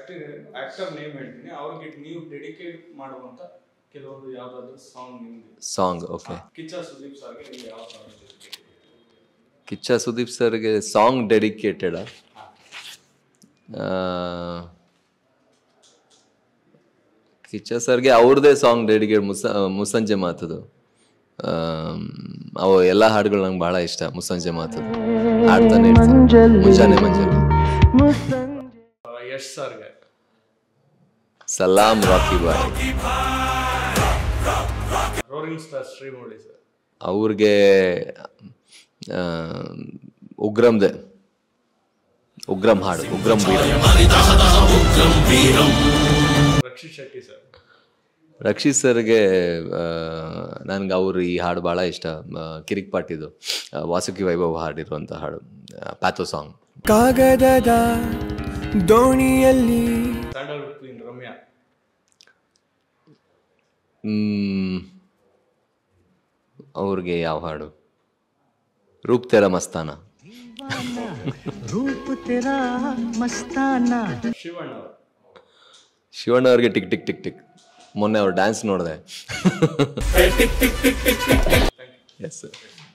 actor actor name ಹೇಳ್ತೀನಿ ಅವ್ರಿಗೆ ನೀವು ಡೆಡಿಕೇಟ್ ಮಾಡುವಂತ ಕೆಲವೊಂದು ಯಾವ್ದಾದ್ರು ಸಾಂಗ್ ನಿಮ್ಗೆ ಸಾಂಗ್ ಓಕೆ ಕಿಚ್ಚ ಸುದೀಪ್ ಸರ್ಗೆ ನೀವು ಯಾವ ಸಾಂಗ್ ಕಿಚ್ಚ ಸುದೀಪ್ ಸರ್ಗೆ ಸಾಂಗ್ ಡೆಡಿಕೇಟೆಡ್ ಕಿಚ್ಚ ಸರ್ಗೆ ಅವ್ರದ್ದೇ ಸಾಂಗ್ ಡೆಡಿಕೇಟ್ ಮುಸ ಮುಸ್ಸಂಜೆ ಮಾತದು ಆಮ್, ಅವು ಎಲ್ಲ ಹಾಡುಗಳು ನಂಗೆ ಭಾಳ ಇಷ್ಟ ಮುಸ್ಸಂಜೆ ಮಾತದು ಹಾಡ್ತಾನೆ ಇರ್ತೀನಿ ಮುಂಜಾನೆ ಮಂಜಲ್ಲಿ ಯಶ್ ಸರ್ಗೆ ಸಲಾಂ Rocky boy roaring star Srimurali sir ಅವ್ರಿಗೆ ಆ, ಉಗ್ರಂದೆ ಉಗ್ರಂ ಹಾಡು ಉಗ್ರಂ ವೀರ ರಕ್ಷಿತ್ ಶೆಟ್ಟಿ ಸರ್ ರಕ್ಷಿತ್ ಸರ್ಗೆ ನನಗೆ ಅವ್ರು ಈ ಹಾಡು ಭಾಳ ಇಷ್ಟ ಆ, ಕಿರಿಕ್ ಪಾಟಿದು ಆ, ವಾಸುಕಿ ವೈಭವ್ ಹಾಡಿರುವಂಥ ಹಾಡು ಪ್ಯಾಥೋ ಸಾಂಗ್ ಕಾಗದದ ದೋಣಿಯಲ್ಲಿ ಸ್ಯಾಂಡಲ್ವುಡ್ ಕ್ವೀನ್ ರಮ್ಯಾ ಅವ್ರಿಗೆ ಯಾವ ಹಾಡು ರೂಪ್ ತೆರ ಮಸ್ತಾನ रूप तेरा मस्ताना ಶಿವಣ್ಣ ಅವರು ಶಿವಣ್ಣ ಅವ್ರಿಗೆ ಟಿಕ್ ಟಿಕ್ ಟಿಕ್ ಟಿಕ್ ಮೊನ್ನೆ ಅವ್ರು ಡ್ಯಾನ್ಸ್ ನೋಡಿದೆ ಎಸ್